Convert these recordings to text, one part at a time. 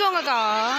எடுத்துக்கோங்கக்கா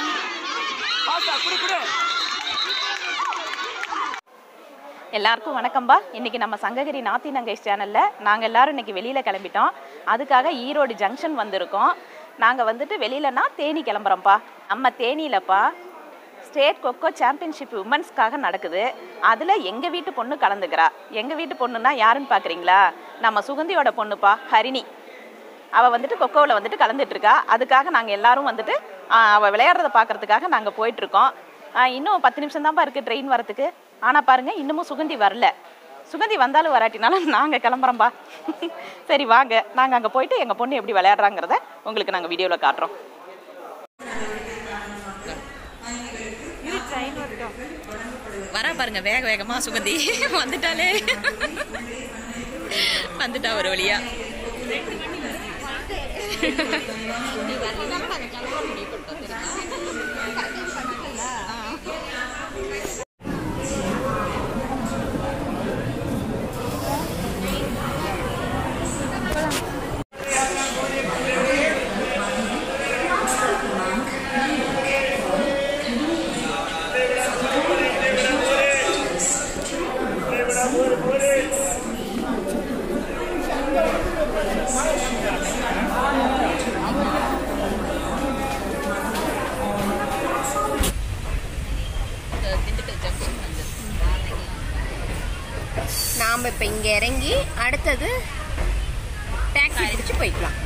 எல்லாருக்கும் வணக்கம்பா இன்னைக்கு நம்ம சங்ககிரி நாத்தி நங்கை சேனலில் நாங்கள் எல்லாரும் இன்னைக்கு வெளியில் கிளம்பிட்டோம் அதுக்காக ஈரோடு ஜங்ஷன் வந்திருக்கோம் நாங்கள் வந்துட்டு வெளியிலனா தேனி கிளம்புறோம்ப்பா நம்ம தேனியிலப்பா ஸ்டேட் கொக்கோ சாம்பியன்ஷிப் உமன்ஸ்க்காக நடக்குது அதில் எங்கள் வீட்டு பொண்ணு கலந்துக்கிறா எங்கள் வீட்டு பொண்ணுன்னா யாருன்னு பார்க்குறீங்களா நம்ம சுகந்தியோட பொண்ணுப்பா ஹரிணி அவள் வந்துட்டு கொக்கோவில் வந்துட்டு கலந்துட்டு இருக்கா அதுக்காக நாங்கள் எல்லாரும் வந்துட்டு ஆஹ், அவள் விளையாடுறத பார்க்கறதுக்காக நாங்கள் போயிட்டுருக்கோம் இன்னும் பத்து நிமிஷம் தான்ப்பா இருக்குது ட்ரெயின் வரத்துக்கு ஆனால் பாருங்க இன்னமும் சுகந்தி வரல சுகந்தி வந்தாலும் வராட்டினாலும் நாங்கள் கிளம்புறோம்பா சரி வாங்க நாங்கள் அங்கே போயிட்டு எங்கள் பொண்ணு எப்படி விளையாடுறாங்கிறத உங்களுக்கு நாங்கள் வீடியோவில் காட்டுறோம் வரா பாருங்க வேக வேகமாக சுகந்தி வந்துட்டாலே வந்துட்டா ஒரு வழியா நாம் இப்போ இங்கே இறங்கி அடுத்தது டாக்ஸி பிடிச்சு போய்க்கலாம்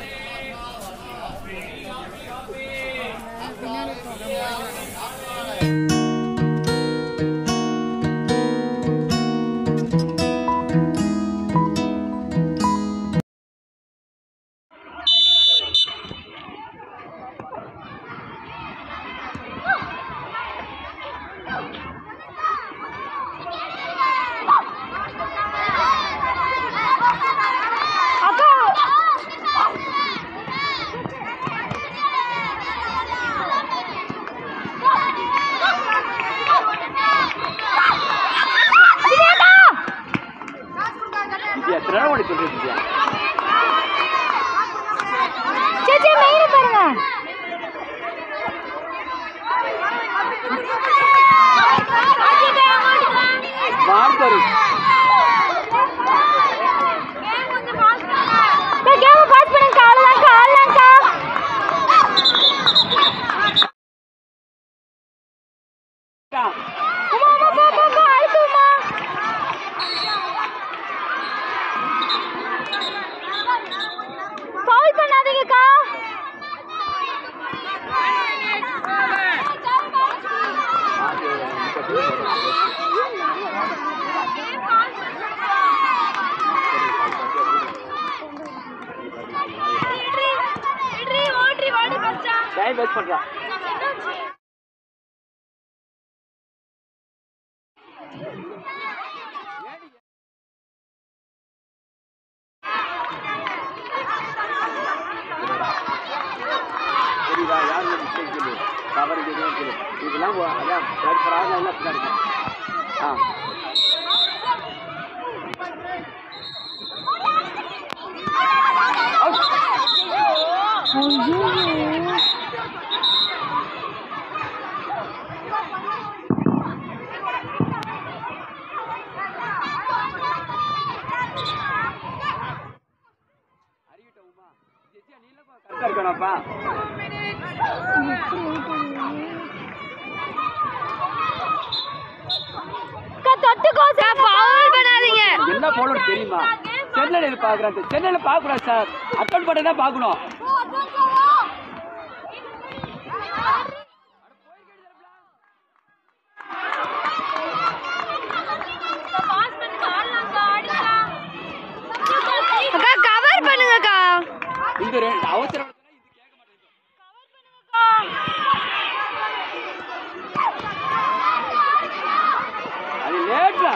எத்தனை மணி சொல்லிட்டு சேச்சி மெயின் பாருங்க மார்கரு கேம் பாஸ் பண்ணுங்க அவ்வளோதான்க்கா அவ்வளோதான்க்கா உமா உமா போ போ போ அழுத்து உமா ஃபவுல் பண்ணாதீங்கக்கா டைம் வேஸ்ட் பண்றா சரிதா யார் மிஸ்டேக் சொல்லு கவர் எதுவும் சொல்லு இதெல்லாம் ஒ- அதான் ரைட் ஃபார் ஆல் எல்லாம் அப்படிதான் இருக்கும் ஆ கரெக்டா இருக்கணும்ப்பா தொட்டுக்கோ சார் ஃபவுல் பண்ணாதீங்க என்ன போகணும் தெரியுமா சென்னையில் பார்க்குறாங்க சென்னையில் பார்க்கக்கூடாது சார் அட்டன் பண்ணி தான் பார்க்கணும் அக்கா கவர் பண்ணுங்கக்கா இந்த ரெண்டு அவசரம் அது லேட்ரா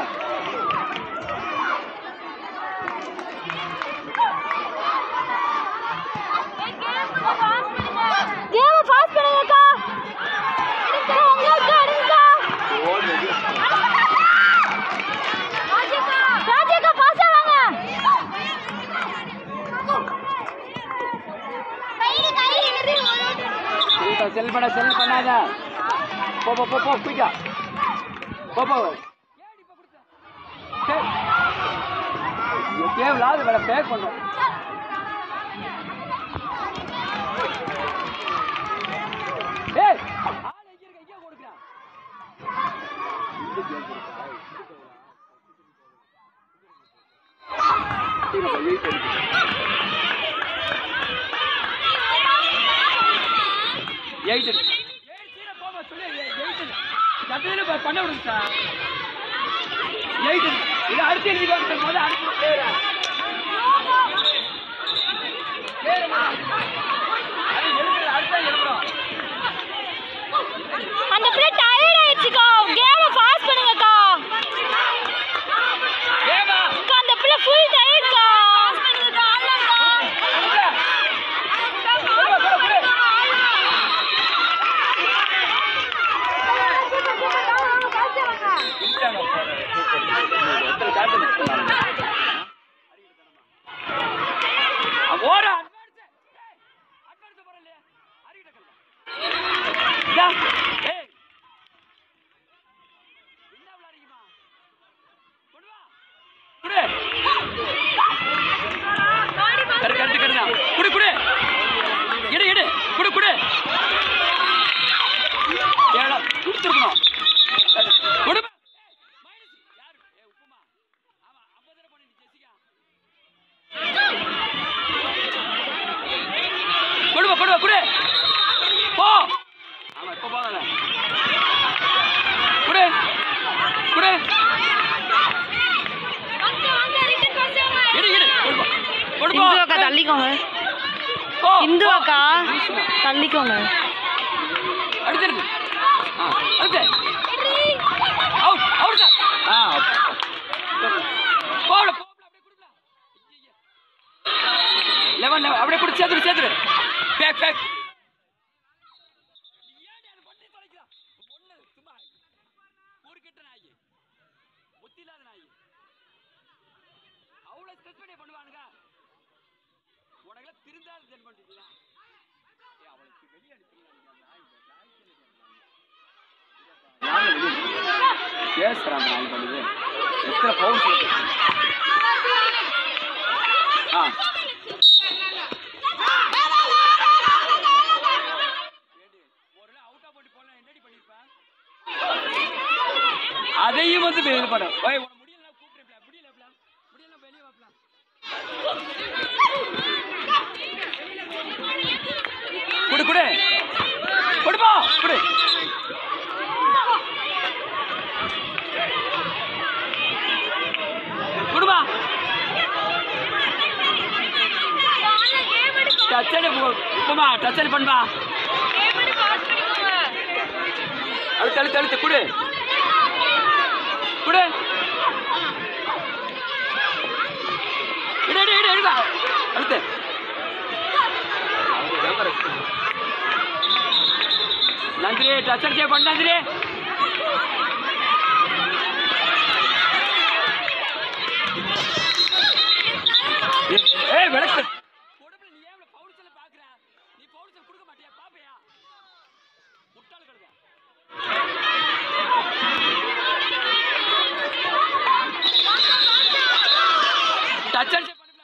கேம் பாஸ் பண்ணுங்கக்கா எடுங்க உங்களுக்கு எடுங்கக்கா ராஜேக்கா பாஸ் ஆவாங்க செட்டில் பண்ண செட்டில் பண்ணாத போ போ போ போ குயிக்கா போ போ கேவலாவது வேலை பேக் பண்ணும் ஏய் ஆள் எங்க இருக்க இங்கே கொடுக்குறான் எயிட் பண்ண விடுங்க சார் எயிட் இது அடுத்து எழுதி வந்து முதல்ல அடுத்து பேரு பேருமா அது எழுதுறது அடுத்த எழுதுறோம் அந்த பிள்ளை டயர்ட் ஆயிடுச்சுக்கா கேம பாஸ் பண்ணுங்கக்கா ஏமா அக்கா அந்த பிள்ளை ஃபுல் டயர்ட்க்கா ஓட கரெக்ட் கரெக்ட் தான் குடு குடு எடு எடு குடு குடு ஏடா கொடுத்துருக்கணும் குடு கொடுவா கொடுவா குடு போ ஆமா இப்போ போகல குடு குடு எடு எடு கொடுப்பா கொடுப்பா இந்து அக்கா தள்ளிக்கோங்க போ இந்து அக்கா தள்ளிக்கோங்க அடுத்தது ஆ அடுத்து அவுட் அவுட் சார் ஆ போகல போகல அப்படியே கொடுக்கலாம் லெவன் லெவன் அப்படியே கொடு சேர்த்துரு சேர்த்துரு பேக் பேக் அவ்வளோ ஸ்ட்ரெச் பண்ணி பண்ணுவானுங்க உனக்கெல்லாம் திருந்தாலும் ஜென் பண்ணிட்டீங்களா அவளுக்கு வெளியே பேசுறான் நாய் பண்ணுது எத்தனை பவுன் ஆ அதையும் வந்து இது பண்ண ஓய் உனக்கு முடியல கூப்பிட்டு முடியல முடியல வெளியே வாப்பலாம் குடு குடு குடுப்பா குடு குடுமா டச்சடி இப்பமா டச்சடி பண்ணுப்பா அழுத்து அழுத்து அழுத்து குடு குடு இடு இடு இடு இடுப்பா அழுத்து நந்திரி டச்சர் செய்ய பண்ண நந்திரி ஏய் விளக்கு கொடுப்புல நீ ஏன் பவுல்ஸ்ல பாக்குற நீ பவுல்ஸ்ல கொடுக்க மாட்டியா பாப்பையா முட்டாள் கழுத டச்சர் செய்ய பண்ணல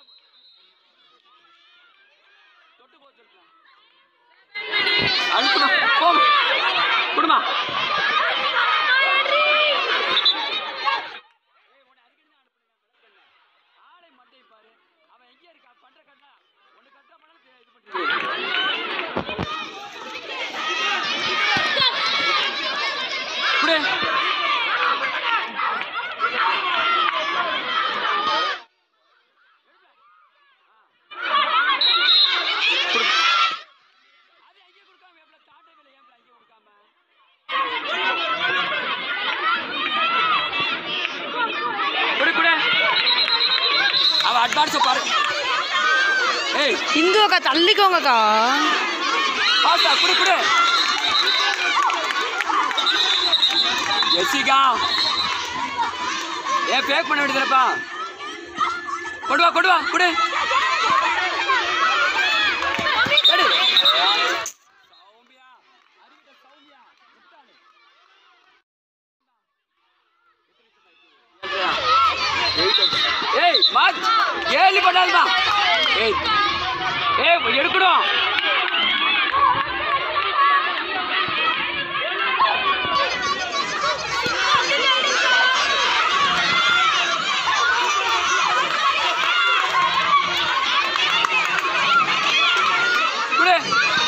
தொட்டு போ சொல்றேன் அழுத்துமா போ குடுமா ஆளை மட்டை பாரு அவன் எங்க இருக்கா பண்ற கண்ணா ஒண்ணு கட்டா பண்ணாலும் இது பண்ணிட்டு குடு அது அங்கே கொடுக்காம எவ்வளவு தாண்டே விலை ஏன் அங்கே கொடுக்காம குடு குடு அவ அட்வான்ஸ் பாரு ஏய் இந்து அக்கா தள்ளிக்கோங்கக்கா பாஸ்தா குடு குடு ஜெசிகா ஏன் பேக் பண்ண வேண்டியதுலப்பா கொண்டு வா கொண்டு வா குடு எடு சௌமியா மார்ச் ஏழு பண்ணாதுமா ஏய் ஏய் எடுக்கணும் குடு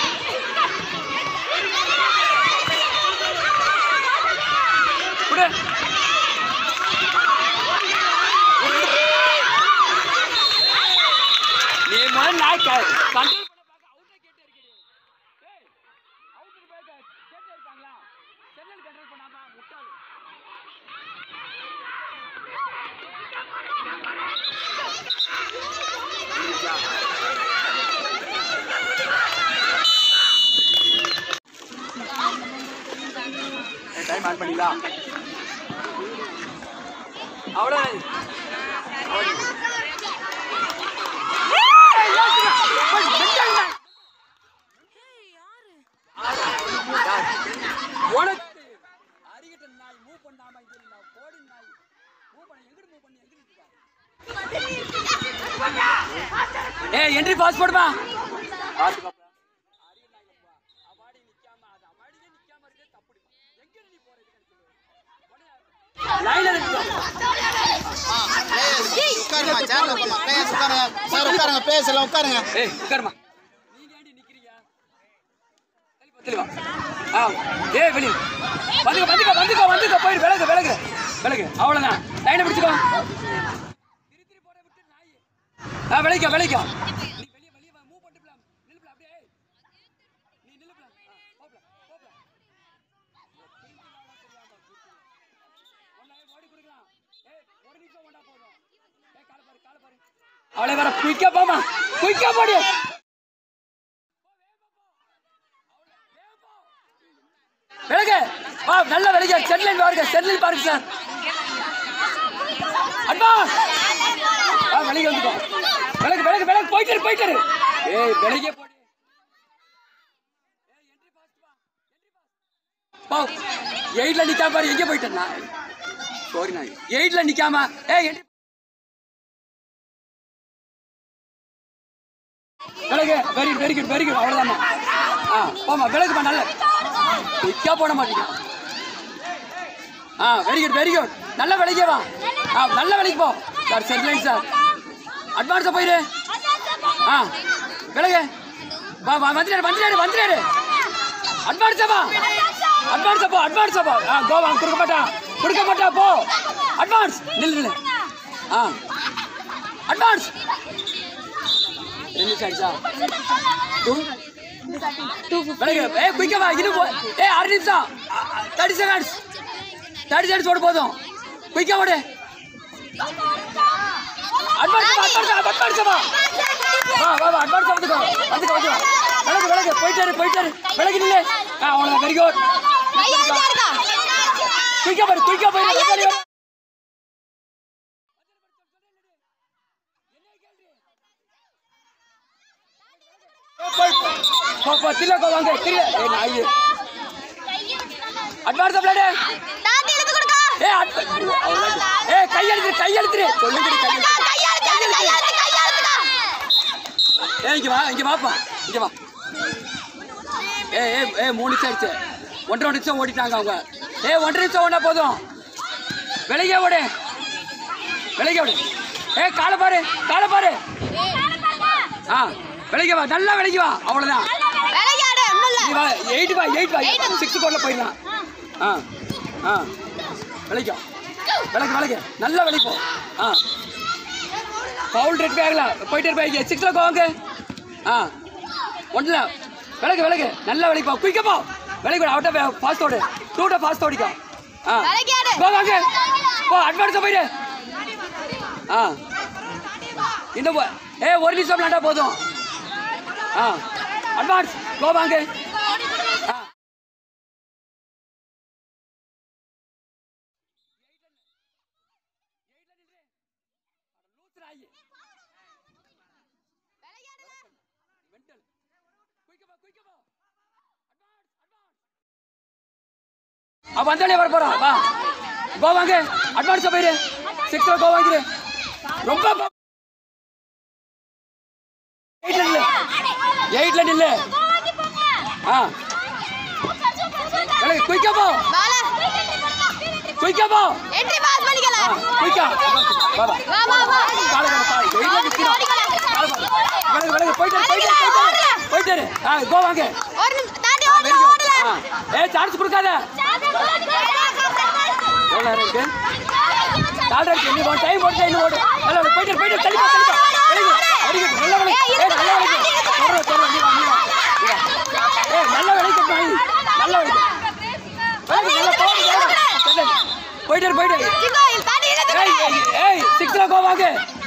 குடு நீ முதல்ல நாய் கண்ட்ரோல் பண்ண பார்க்க அவுட்டர் கேட்டே இருக்கடி ஏய் அவுட்டர் பேக்க கேட்டே இருப்பாங்களா சென்னல் கண்ட்ரோல் பண்ணாம முட்டாள் டைம் ஆன் பண்ணிக்கலாம் அவ்வளோ உனக்கு அரிகிட்ட நாய் மூவ் பண்ணாம இங்க இரு, நான் கோடி நாய் மூவ் பண்ண எங்கிட்டு மூவ் பண்ணி எங்கிட்டு இருக்கா ஏய் என்ட்ரி பாஸ் போடுமா பாத்து பாப்பா அரிய நாய் லப்பா அவாடி நிக்காம அது அவாடியே நிக்காம இருக்கே தப்புடுமா எங்க நீ போற லைன்ல நிக்கா உட்காருங்க சேர்ல பேச உட்காருங்க சார் உட்காருங்க பேசல உட்காருங்க ஏய் உட்காருமா நீங்க ஏண்டி நிக்கிறீங்க தெளிவா தெளிவா ஆ ஏய் வெளிய வந்துக்க வந்துக்க வந்துக்க வந்துக்க போயிடு விலகு விலகு விலகு அவ்வளவுதான் லைனை பிடிச்சுக்கோ திரி திரி போட விட்டு நாய் ஆ விலகிக்க விலகிக்க நீ வெளிய வெளிய வா மூவ் பண்ணிட்டு பிளாம் நில்லுப்ல அப்படியே ஏய். நீ நில்லுப்ல போப்ல போப்ல ஓடி கொடுக்கலாம் ஏய் ஒரு நிமிஷம் ஓடா போதும் ஏய் கால பாரு கால பாரு அவளை வர குயிக்கா போமா குயிக்கா போடு விலகு வா நல்ல விலகு சென்லைன் பாருங்க சென்லைன் பாருங்க சார் அண்ணா வா விலகி வந்துக்கோ விலகு விலகு விலகு போயிட்டு இரு, போயிட்டு இரு. ஏய் விலகே போடு ஏய், entry fast வா, entry fast. போ எயிட்ல நிக்காம பாரு எங்க போயிட்டேன் நான் சாரி நான் எயிட்ல நிக்காம ஏய் entry விலகு very very good very good அவ்வளோதாம்மா ஆ போமா விலகுமா நல்ல குயிக்கா போட மாட்டீங்க ஆ வெரி குட் வெரி குட் நல்ல விலைக்கே வா ஆ நல்ல விலைக்கு போ சார் சென்ட்லைன் சார் அட்வான்ஸாக போயிடு ஆ விலகு வா வா வந்துடாரு வந்துடாரு வந்துடாரு அட்வான்ஸா வா அட்வான்ஸா போ அட்வான்ஸா போ ஆ கோவா கொடுக்க மாட்டா கொடுக்க மாட்டா போ அட்வான்ஸ் நில்லு நில்லு ஆ அட்வான்ஸ் ரெண்டு சாரிசா டூ விலகு ஏ குயிக்கா வா இது போ- ஏ ஆறு நிமிஷம் தேர்ட்டி செகண்ட்ஸ் தேர்ட்டி செகண்ட்ஸ் ஓட போதும் குயிக்கா ஓடு அட்வான்ஸ் அட்வான்ஸ் அட்வான்ஸ் வா வா வா வா அட்வான்ஸ் வந்துக்கோ வந்துக்கோ வந்துக்கோ விலகு விலகு போயிட்டாரு போயிட்டாரு விலகு நில்லு ஆ அவ்வளோ வெரி குட் குயிக்கா பாரு குயிக்கா போயிரு போ போ தில்லக்கோ வாங்க தில்ல ஏ நாய் அட்வான்ஸ் பிளேடு ஏ அட்- அவ்வளவுதான். ஏ கையெழுத்து கையெழுத்துரு சொல்லுங்கடி கையெழுத்து ஏ இங்க வா இங்க வாப்பா இங்க வா ஏ ஏ ஏ மூணு நிமிஷம் ஆயிடுச்சு ஒன்றரை நிமிஷம் ஓடிட்டாங்க அவங்க ஏ ஒன்றரை நிமிஷம் ஓடினா போதும் விலகே ஓடு விலகே ஓடு ஏ காலை பாரு காலை பாரு ஆ விலகி வா நல்லா விலகி வா அவ்வளவுதான் நீ வா எயிட் வா எயிட் வா சிக்ஸ் கோட்ல போயிடலாம் ஆ ஆ விளைக்கும் விளக்கு விளக்கு நல்லா விளைக்கு போ ஆ பவுல் ரெட் பேக்ல போயிட்டே இருப்பா சிக்ஸ்ல போவாங்க ஆ ஒன்றில் விளக்கு விளக்கு நல்லா விளைக்கு போ குயிக்க போ விளைக்கு அவட்ட ஃபாஸ்ட் ஓடு டூட்ட ஃபாஸ்ட் ஓடிக்கோ ஆ போ வாங்க போ அட்வான்ஸாக போயிடு ஆ இன்னும் போ- ஏ ஒரு நிமிஷம் விளாண்டா போதும் ஆ அட்வான்ஸ் கோ வாங்க ஆ அவ வந்தாலே வர போறா வா கோ வாங்க அட்வான்ஸா போயிரு சிக்ஸ்ல கோ வாங்கிடு ரொம்ப எயிட்ல நில்லு எயிட்ல நில்லு ஆ விலகு குயிக்கா போ குயிக்கா போ என்ட்ரி பாஸ் ஆ பண்ணிக்கலாம் குயிக்கா வா வா வா வா வா காலை காலை காலை எயிட்ல நிக்கிறோம் காலை காலை விலகு விலகு போயிட்டு இரு, போயிட்டு இரு, போயிட்டு இரு. போயிட்டு இரு. ஆ கோ வாங்க ஒரு நிமிஷம் தாண்டி ஆ ஓடல வெரி குட் ஓடல ஆ ஏ சான்ஸ் கொடுக்காத எவ்வளோ நேரம் இருக்கு நாலரை இருக்கு நீ ஒன் டைம் ஓட்டு இன்னும் ஓடு நல்லா ஓடு போயிட்டு இரு, போயிட்டு இரு, தள்ளி போ தள்ளி போ வெரி குட் வெரி குட் நல்ல வேலை ஏ நல்ல வேலை சொல்ற சொல்ற நீ வா நீ வா நீ வா. ஏ நல்ல வேலை கட்டு நாய் நல்ல வேலை வேலை நல்ல போடு போடு போயிட்டு இரு, போயிட்டு இரு. சிங்கோ தாண்டி இழுத்து ஏய் ஏய், ஏய் சிக்ஸ்ல கோ வாங்க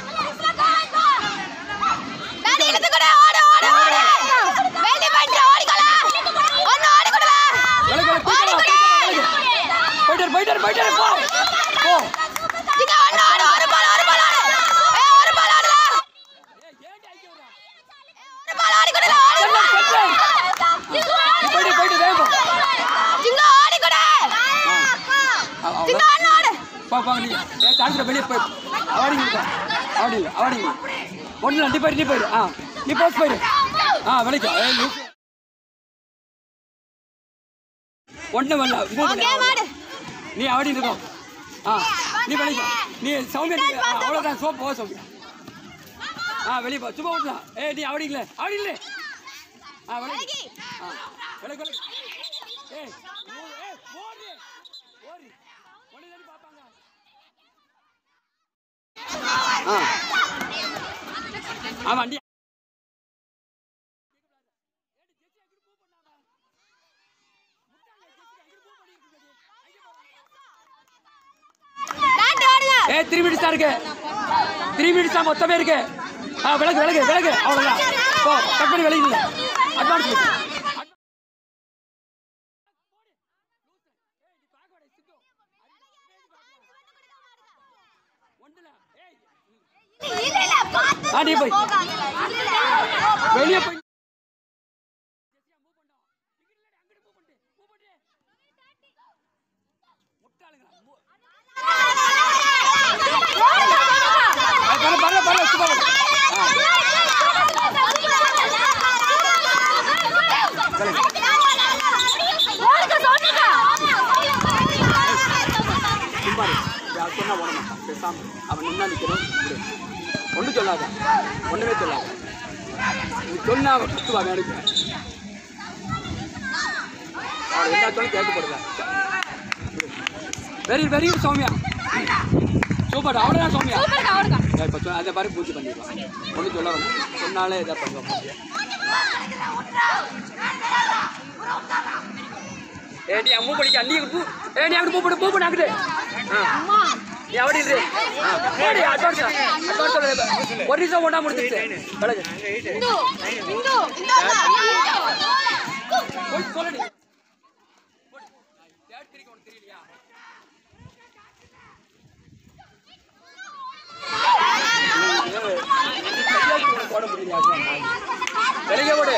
தாண்டி இழுத்து கூட ஓடு ஓடு ஓடு வெள்ளி பஞ்ச ஓடிக்கலாம் ஒன்னு ஓடி கொடுவா வேலை வேலை போயிட்டு வா, போயிட்டு வா, வேலைக்கு. போயிட்டு இரு, போயிட்டு இரு, போயிட்டு இரு, போ போ சிங்கோ ஒன்னு ஓடு ஒரு பால் ஒரு பால் ஓடு ஏய் ஒரு பால் ஓடுல ஒரு பால் ஓடி கொடுல ஓடி செல்லு, செல்லு. போயிட்டு போயிட்டு வேகம் சிங்கோ ஓடி கொடு சிங்கோ ஒன்னு ஓடு பா பா நீ ஏ சான்ஸ்ல வெளியே போய் அவாடிங்க இருக்கா அவாடி இல்லை அவாடிங்க ஒன்றும் நீ போயிடு நீ போயிடு ஆ நீ போஸ் போயிடு ஆ வெளிக்கு ஏ லூசு ஒன்று வரல இது ஓகே மாடு நீ அவாடி இருக்கோம் ஆ நீ வெளிக்கு நீ சௌமியா நீ ஆ, அவ்வளோதான் சோ போ சௌமியா ஆ வெளியே போ சும்மா ஓட்டலாம் ஏ நீ அவாடி இல்லை அவாடி இல்லை ஆ வெளிக்கு ஆ வெளிக்கு வெளிக்கு ஏய் ஓடு, ஏய் ஓடு ஓடு ஒன்று தானே பார்ப்பாங்க ஆ ஆமா வண்டி தாண்டி ஓடுங்க ஏ த்ரீ மினிட்ஸ் தான் இருக்கு த்ரீ மினிட்ஸ் தான் மொத்தமே இருக்கு ஆ விலகு விலகு விலகு அவ்வளோதான் போ கட் பண்ணி விலகு அட்வான்ஸ் இல்ல இல்ல பாத்து ஆ நீ போய் வெளியே போய் பரல பரல பரல சும்மா பரல. ஆ சும்மா இரு. யார் சொன்னா ஓட மாட்டான் பேசாம அவன் நின்னா நிற்கிறோம் ஒன்றும் சொல்லாத ஒன்றுமே சொல்லாத நீ சொன்னா அவன் குத்துவா வேணுக்கு அவன் என்ன சொல்லி கேட்டு போடுற வெரி வெரி சௌமியா சூப்பர் அவ்வளோதான் சௌமியா இப்போ சொன்ன அதை மாதிரி பூச்சி பண்ணிடுவான் ஒன்றும் சொல்ல வேணாம் சொன்னாலே இதை பண்ணுவோம் ஏடி அம்மு படிக்க அண்ணி பூ ஏடி அங்கிட்டு பூ போடு பூ போடு அங்கிட்டு ஆ. நீ அப்படி இரு ஆ, போடி அட்வான்ஸ் அட்வான்ஸ் சொல்லு. ஒரு நிமிஷம் ஒன்றா முடிச்சிருச்சு விலகு போய் சொல்லுடி போட முடியல வெளியே போடு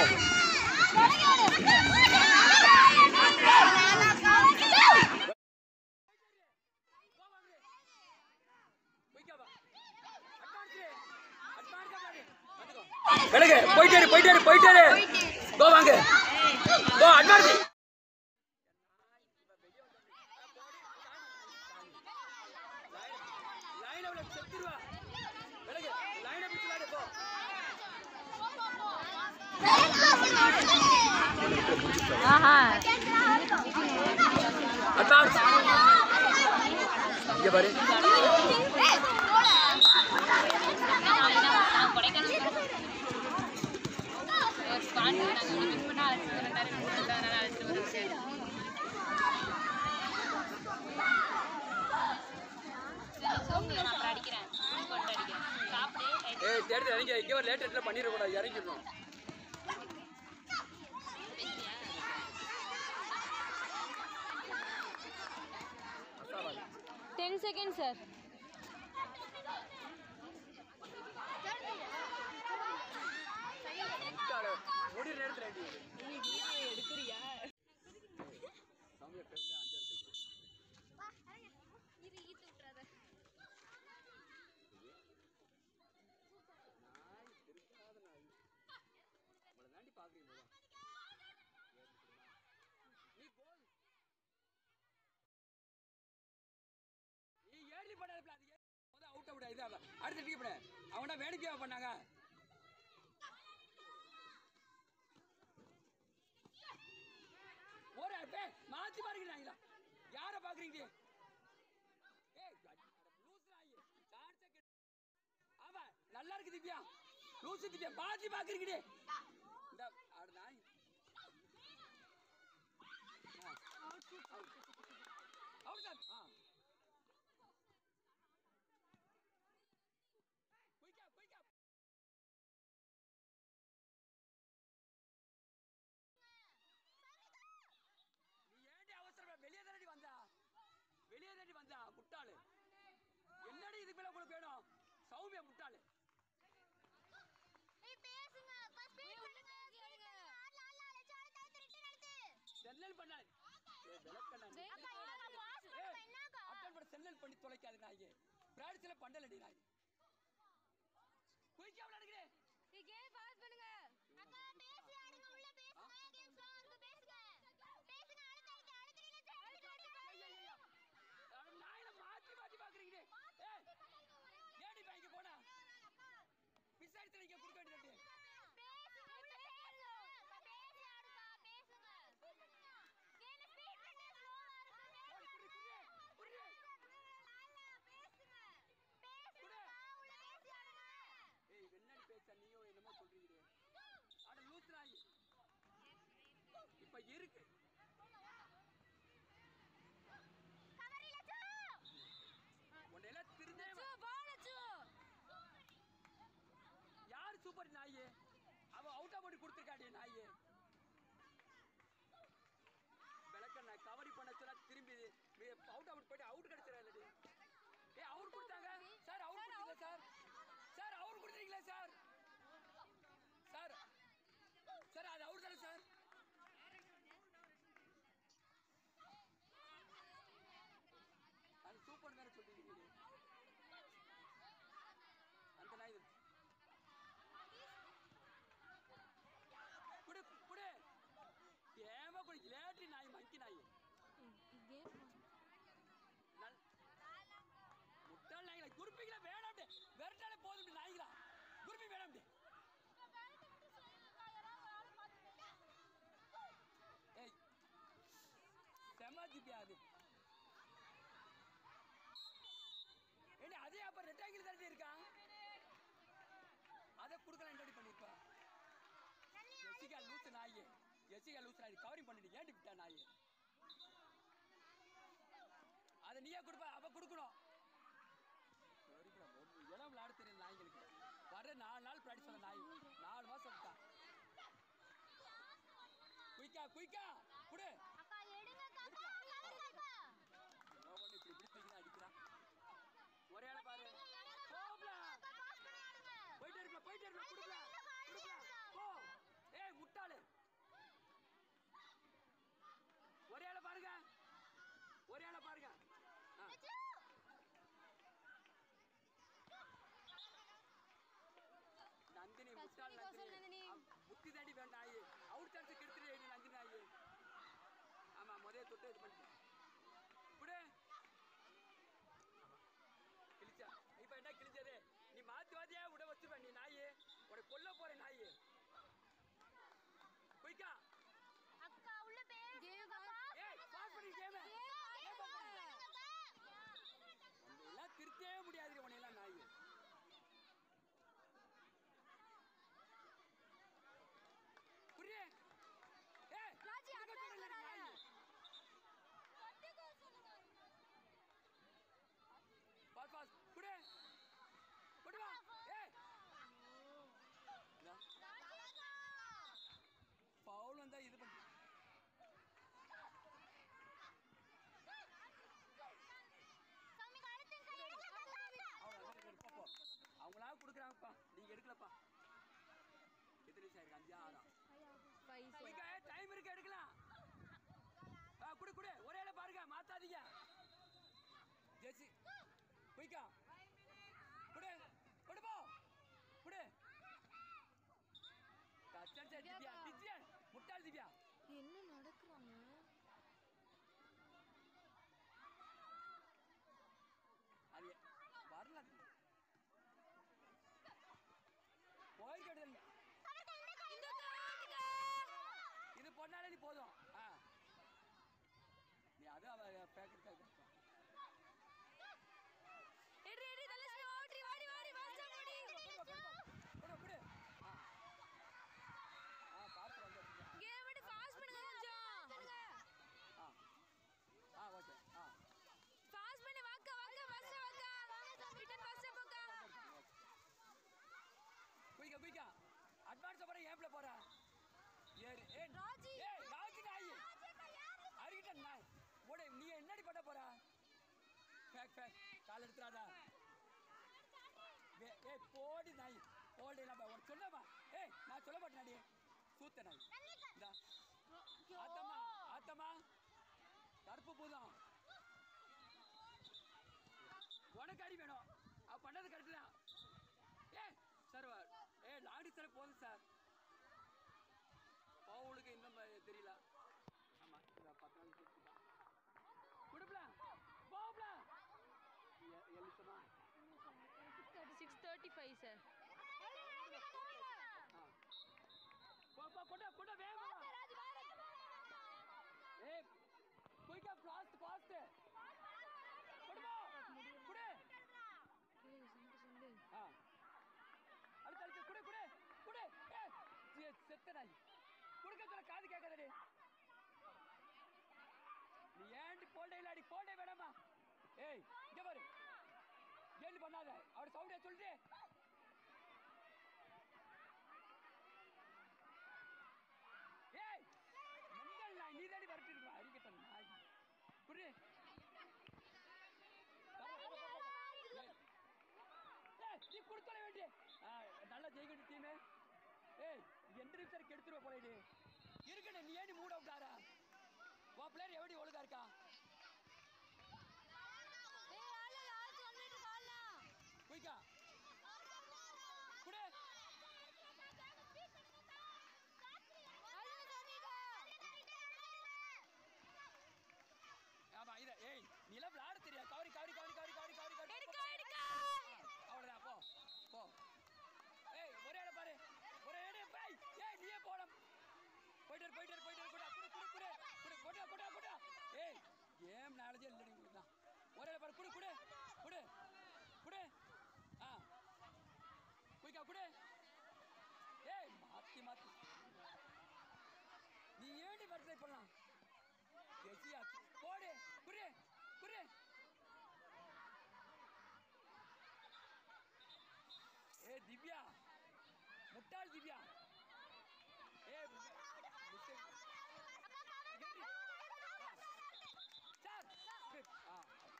விலகு போயிட்டே இரு போயிட்டே இரு போயிட்டே இரு கோ வாங்க கோ அட்வான்ஸ் அட்வான்ஸ் இங்க பாரு ஏய் தேடி இறங்கி இங்கே ஒரு லேட் எட்டில் பண்ணிடக்கூடாது இறங்கிடணும் டென் செகண்ட் சார் முடிய நேரத்தில் அடி அடுத்த டீம் அவனா வேடிக்கையா பண்ணாங்க ஒரு பே மாத்தி பாருங்க யார பாக்குறீங்க ஏய் அட லூஸ் நாய் சான்ஸே கெ- ஆமா நல்லா இருக்கு திவ்யா லூசு திவ்யா மாத்தி பாக்குறீங்க இந்த அட நாய் அவுட் தான் ஆ குயிக்கா குயிக்கா நீ ஏன்டி அவசரம் வெளியே தானடி வந்தா வெளியே தானடி வந்தா முட்டாளு என்னடி இதுக்கு மேல உங்களுக்கு வேணும் சௌமியா முட்டாளு செல்லல் பண்ணாது அட்டன் பண்ண செல்லல் பண்ணி தொலைக்காது நாய்க்கு பிரான்ஸ்ல பண்ணலடி நாய் குயிக்கா விளையாடுகிறேன் நாயில மாத்தி மாத்தி பாக்குறீங்க ஏய் ஏடி பைக்கு போனா விசாரிச்சு நீங்க கொடுக்க வேண்டியது ஓடி குடி குடி குடி ஏய் என்னடி பேச நீயோ என்னமோ சொல்றீங்க அட லூஸ் நாய் இப்ப இருக்கு உன்னையெல்லாம் திருந்தே யார் சூப்பர் நாயே அவ அவுட்டா போட்டு கொடுத்துருக்காடி நாயே விளக்க நான் கவரி பண்ண சொன்னா திரும்பி அவுட் அவுட் போயிட்டு அவுட் கிடைச்சிடலடி ஏ அவுட் கொடுத்தாங்க சார் அவுட் கொடுத்தீங்களா சார் சார் அவுட் கொடுத்துறீங்களா சார் சார் சார் அது அவுட் தானே சார் அது சூப்பர் வேற சொல்லிருக்கீங்க அந்த நாய் இது. குடு குடு ஏமா குடி லேட்டி நாய் மங்கி நாய் நல் முட்டாள் நாய்களா குருப்பிங்களா வேணாம் விரட்டாலே போதும் நாய்களா குருப்பி வேணாம் ஏய் செம்ம திப்பியா அது ஏடி அதே அப்ப ரெட்டாங்கில் தாண்டி இருக்கான் அதை கொடுக்கலாம் ரெடி பண்ணிருப்பா ஜெசிகா லூசு நாயே ஜெசிகா லூசு நாய் கவரிங் பண்ணிட்டு ஏண்டி விட்டா நாயே அதை நீயே கொடுப்ப அவ கொடுக்கணும் சரிப்பா, ஒரு இடம் விளையாட தெரியும் நாய்களுக்கு வர நாலு நாள் ப்ராக்டிஸ் பண்ண நாய் நாலு மாசம் விட்டா குயிக்கா குயிக்கா குடு ஒன்று இப்படி இப்படி தூக்கி அடிக்கிறான் ஒரே ஆளை பாரு போப்ல போயிட்டே இருக்க போயிட்டே இருக்க குடுக்கல குடுக்கல போ ஏய் முட்டாளு ஒரே ஆளை பாருங்க ஒரே ஆளை பாருங்க ஆ. நந்தினி முட்டாள் நந்தினி அம், புத்தி தாண்டி வேண்டாம் நாயி அவுட் சான்ஸ் கெடுத்துட்டு நந்தினி நாயி ஆமா முதல்ல தொட்டு இது பண்ணிட்டு குடு கிழிச்சா இப்ப என்ன கிழிச்சது நீ மாத்தி மாத்தியா விட வச்சுப்ப நீ நாயி உனக்கு கொல்ல போற நாயி குயிக்கா அக்கா உள்ள பேர் ஏய் பாஸ் பண்ணி கேம எல்லாம் திருத்தவே முடியாது உன்னை எல்லாம் நாயி புரிய ஏய் ராஜி, கொடுக்க அக்கா சொல்லல சொல்றாரு. நாயி பாஸ் பாஸ் குடு குடு வா ஏய் பவுல் வந்தா இது பண்ணு அவ்வளவுதான், போ, போ. அவங்களா கொடுக்குறாங்கப்பா நீங்க எடுக்கலப்பா எத்தனை நிமிஷம் இருக்கு அஞ்சு ஆறா குயிக்கா டைம் இருக்கு எடுக்கலாம் ஆ குடு குடு ஒரே ஆளை பாருங்க மாத்தாதீங்க ஜெசி குயிக்கா குடு குடு போ குடு கச்சன் சரி திவ்யா திவ்யா முட்டாள் திவ்யா என்ன நடக்குறாங்க அது வரல அது ஏறு ஏய் ஏய் ராஜி நாய் அருகிட்ட நாய் ஓடே நீ என்னடி பண்ண போற ஃபேக் ஃபேக் கால் எடுத்துறாதா வே- ஏய் போடி நாய் போடி நம்ம உனக்கு சொல்லமா ஏய் நான் சொல்ல மாட்டேனாடி சூத்த நாய் இந்தா ஆத்தம்மா ஆத்தம்மா கருப்பு பூதம் உனக்கு அடி வேணும் அவ பண்ணது கரெக்டு தான் ஏய் சார் ஏ லாடி சார் போதும் சார் பவுலுக்கு இன்னும் ப- தெரியல ஆமா இந்த பத்து நாள் கொடுத்துட்டா கொடுப்பல போப்ல எழுத்தமா சிக்ஸ் தேர்ட்டி ஃபைவ் சார் போ போ கொண்டா கொண்டா வேகமா ஏய் குயிக்கா ஃபாஸ்ட் ஃபாஸ்ட் கொடுமா குடு ஆ அடுத்து அடுத்து குடு குடு குடு ஏய் சே- செத்த நாய் குடுக்க சொல்ல காது கேட்காதடி நீ ஏன்டி போல்டே இல்லாடி போல்டே வேணாமா ஏய் இங்க பாரு ஏன் பண்ணாத அவர் சவுண்டே சொல்லிட்டு ஏய் மண்டல் நாய் நீ தாடி வரட்டு இருக்கா அரிக்கட்ட நாய் குடு ஏய் நீ கொடுத்தல வேண்டிய நல்லா ஜெயிக்கணும் டீமே ஏய் எந்த நிமிஷம் கெடுத்துருவ போலடி இருக்கணும் நீ ஏன் மூட் அவுட் ஆறா உன் பிளேயர் எப்படி ஒழுங்கா இருக்கா குயிக்கா குடு ஆமா இத ஏய் நீ எல்லாம் விளையாட தெரியா கவரி கவரி கவரி கவரி கவரி கவரி கவரி எடுக்க எடுக்க அவ்வளவுதான் போ போ ஏய் ஒரே இடம் பாரு ஒரே இடம் போய் ஏய் நீயே போலாம் போயிட்டு இரு, போயிட்டு இரு, போயிட்டு இரு, குடா குடு குடு குடு குடு குடா குடா குடா ஏய் கேம் நாலேஜே இல்லடி உங்களுக்கு தான் ஒரே இடம் பாரு குடு குடு குடு குடு ஆ குயிக்கா குடு ஏய் மாத்தி மாத்தி நீ ஏண்டி பர்த்டே பண்ணலாம் எசியா போடு குடு குடு ஏ திவ்யா முட்டாள் திவ்யா ஏ மிஸ்டேக் சார் ஆ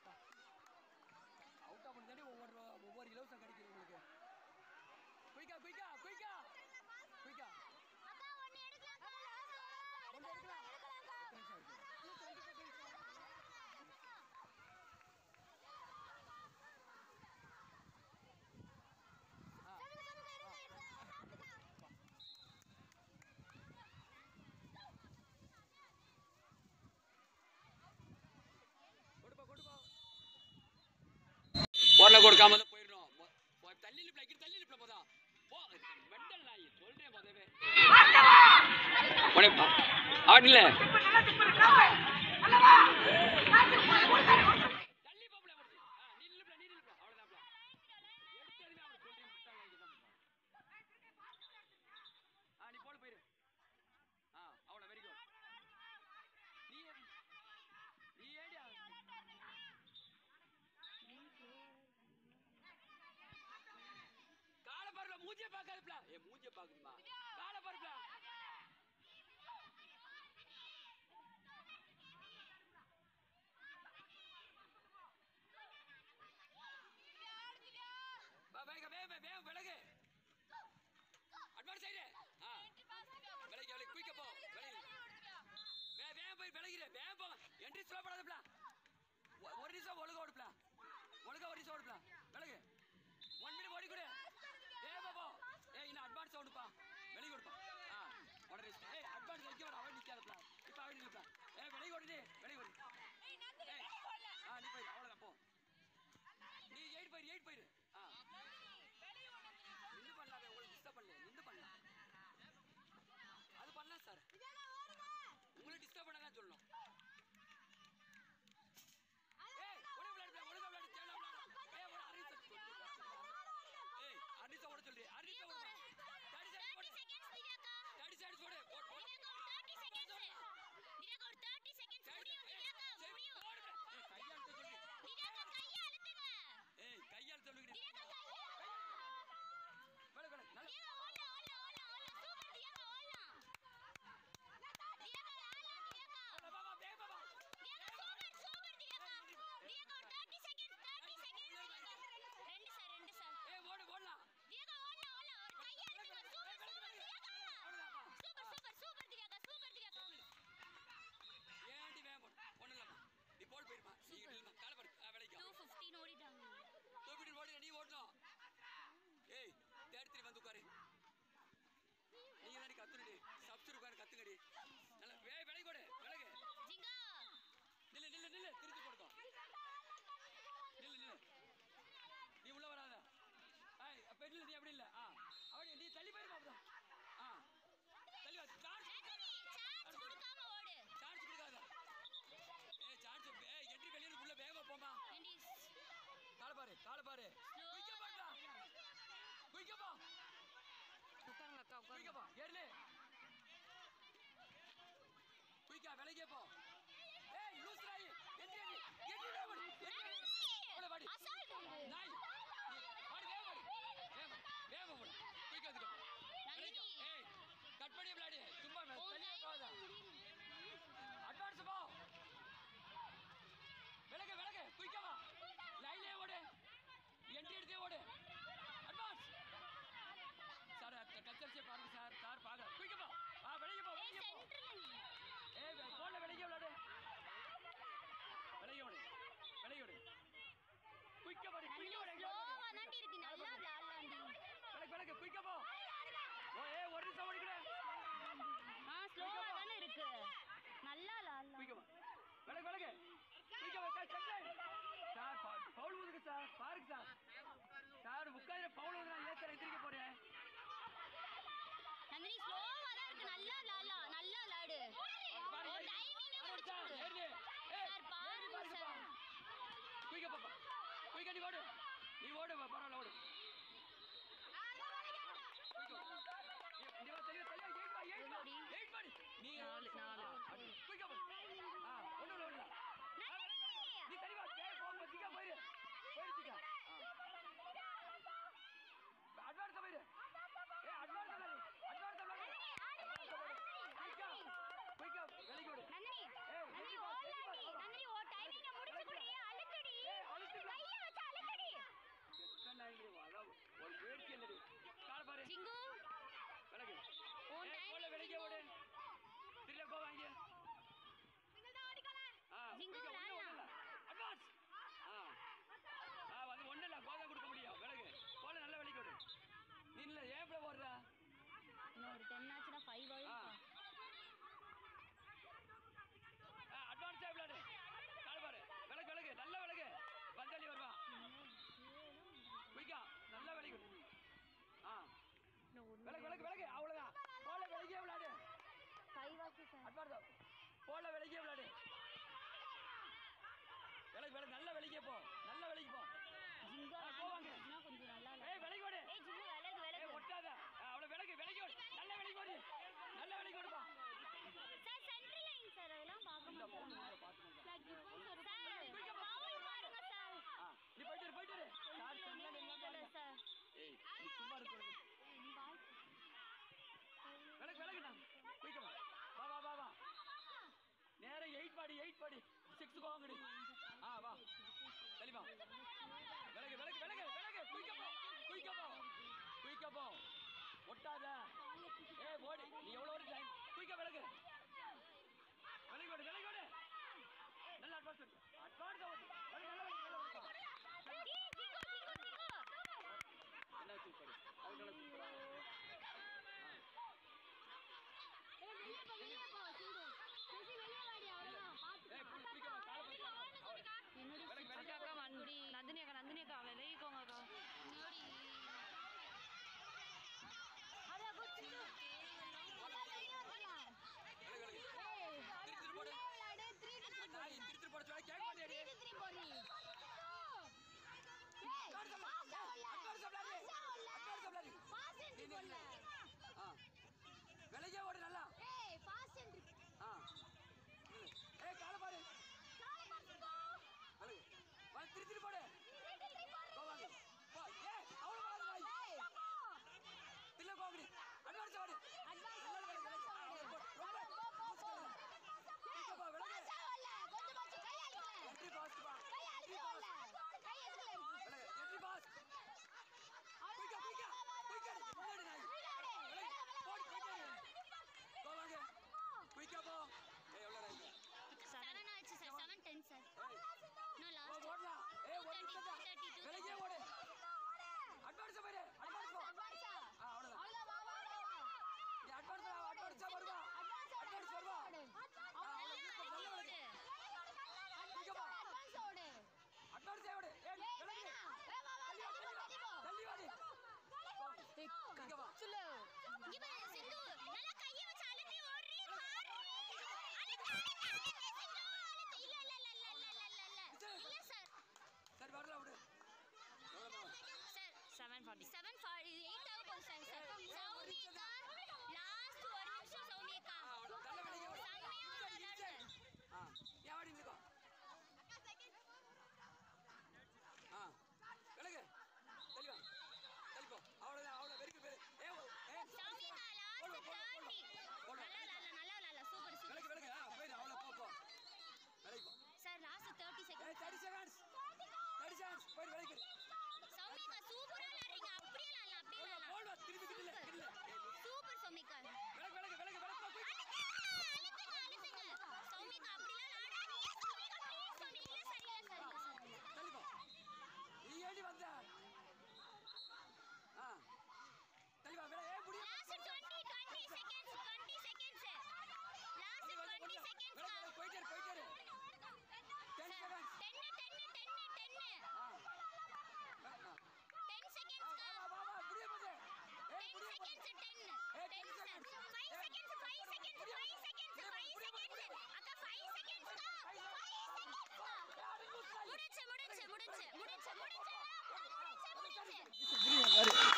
அவுட் ஆஃப் பண்ணி ஒவ்வொரு ஒவ்வொரு இலவசம் கிடைக்குது உங்களுக்கு குயிக்கா குயிக்கா குயிக்கா குயிக்கா ஒன்று எடுக்கலாம் எத்தனை நிமிஷம் இருக்கு ஆ கொடுப்பா கொடுப்பா பொருளை கொடுக்காம தான் போயிடணும் மொ- மொ- தள்ளி நிப்பில இங்க தள்ளி நிப்பில போதா போ மெண்டல் நாய் சொல்றேன் முதவே உடனே அவன் இல்ல தள்ளி போப்ல அப்படி. ஆ, நீ நில்லுப்ல, நீ நில்லுப்ல. அவ்வளவுதான்ப்ல. எடுத்ததுமே அவனை சொல்றேன், முட்டாள் நாய்க்கு தான் பண்ணுவான். ஆ, நீ போடு போயிரு. ஆ, அவ்வளவு, very good. நீ நீ ஏடியா கால பாருல மூஞ்சிய பாக்காதுப்ல ஏ மூஞ்சிய பாக்குதுமா கால பாருப்ல வா வேக வேக வேக விலகு அட்வான்ஸ் சைடு ஆ விலகி விலகி குயிக்க போ விலகி வே வே போய் விலகிடு வே போ என்ட்ரி ஸ்லோ பண்ணாதப்ல ஒரு நிமிஷம் ஒழுங்கா ஓடுப்ல ஒழுங்கா ஒரு நிமிஷம் ஓடுப்ல விலகு ஒன் மினிட் ஓடி கொடு ஏ பாபா ஏய் இன்னும் அட்வான்ஸ் ஓடுப்பா வெளிய கொடுப்பா ஆ குயிக்க போ ஏர்லு குயிக்கா விலகிய போ ஏய் லூஸ் ராய் எட்டி எட்டி எட்டி வேவடி அவ்வளவு வாடி நாய் வாடி வேவ வாடி வேவ வேவ வாடி குயிக்கா அதுக்கு விலகிக்கோ. ஏய் கட் பண்ணி விளையாடி சும்மா தள்ளியே போகாத அட்வான்ஸ் போ விலக விலக குயிக்கா வா லைன்லயே ஓடு என்ட்ரி எடுத்தே ஓடு அட்வான்ஸ் சார் கச்சரிச்சியை பாருங்க சார் சார் பாருங்க குயிக்க போ ஆ வெளியே போ வெளியே போ ஏய் போன்ல வெளியே விளையாடு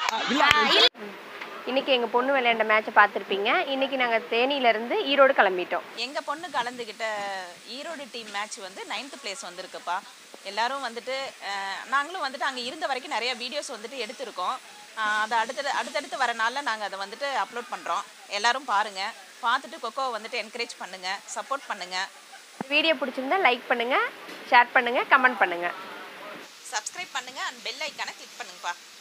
இன்னைக்கு எங்கள் பொண்ணு விளையாண்ட மேட்சை பார்த்துருப்பீங்க இன்னைக்கு நாங்கள் தேனியிலேருந்து ஈரோடு கிளம்பிட்டோம் எங்க பொண்ணு கலந்துக்கிட்ட ஈரோடு டீம் மேட்ச் வந்து நைன்த் பிளேஸ் வந்திருக்குப்பா எல்லாரும் வந்துட்டு அஹ், நாங்களும் வந்துட்டு அங்கே இருந்த வரைக்கும் நிறைய வீடியோஸ் வந்துட்டு எடுத்திருக்கோம் அஹ், அதை அடுத்தது அடுத்தடுத்து வர நாளில் நாங்கள் அதை வந்துட்டு அப்லோட் பண்ணுறோம் எல்லாரும் பாருங்க பார்த்துட்டு கொக்கோவை வந்துட்டு என்கரேஜ் பண்ணுங்க சப்போர்ட் பண்ணுங்க வீடியோ பிடிச்சிருந்தா லைக் பண்ணுங்கள் ஷேர் பண்ணுங்கள் கமெண்ட் பண்ணுங்கள் சப்ஸ்கிரைப் பண்ணுங்க அண்ட் பெல் ஐக்கானை கிளிக் பண்ணுங்கப்பா